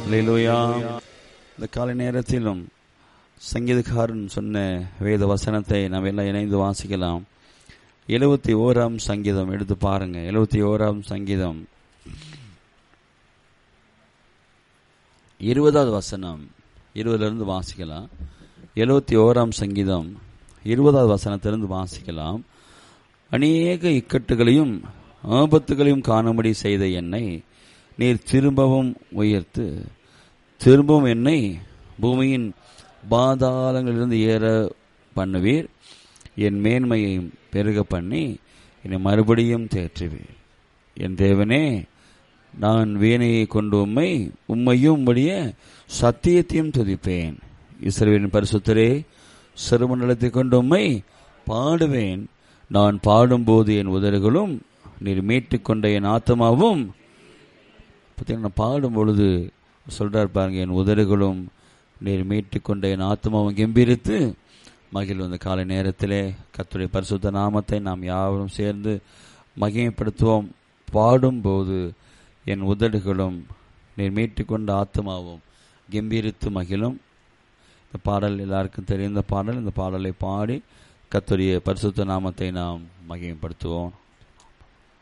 அல்லேலூயா இந்த காலை நேரத்திலும் சங்கீதக்காரன் சொன்ன வேத வசனத்தை நாம் எல்லாம் இணைந்து வாசிக்கலாம் எழுபத்தி ஓராம் சங்கீதம் எடுத்து பாருங்க எழுபத்தி ஓராம் சங்கீதம் இருபதாவது வசனம் இருபதுல இருந்து வாசிக்கலாம் எழுபத்தி ஓராம் சங்கீதம் இருபதாவது வசனத்திலிருந்து வாசிக்கலாம் அநேக இக்கட்டுகளையும் ஆபத்துகளையும் காணும்படி செய்த என்னை நீர் திரும்பவும் உயர்த்து திரும்பவும் என்னை பூமியின் பாதாளங்களிலிருந்து ஏற பண்ணுவீர் என் மேன்மையை பெருக பண்ணி என்னை மறுபடியும் தேற்றுவீர் என் தேவனே நான் வீணையை கொண்டு உம்மை உம்மையும் உம்முடைய சத்தியத்தையும் துதிப்பேன் இஸ்ரவேலின் பரிசுத்தரே சிறுமண்டலத்தை கொண்டு உம்மை பாடுவேன் நான் பாடும்போது என் உதடுகளும் நீர் மீட்டுக்கொண்ட என் ஆத்மாவும் பார்த்தீங்கன்னா பாடும் பொழுது சொல்றார் பாருங்க என் உதடுகளும் நீர் மீட்டுக்கொண்ட என் ஆத்மாவும் கெம்பீரித்து மகிழ் வந்த காலை நேரத்திலே கத்துடைய பரிசுத்த நாமத்தை நாம் யாவரும் சேர்ந்து மகிமைப்படுத்துவோம் பாடும்போது என் உதடுகளும் நீர் மீட்டுக்கொண்ட ஆத்மாவும் கெம்பீரித்து மகிழும் இந்த பாடல் எல்லாருக்கும் தெரிந்த பாடல் இந்த பாடலை பாடி கத்துடைய பரிசுத்த நாமத்தை நாம் மகிமைப்படுத்துவோம்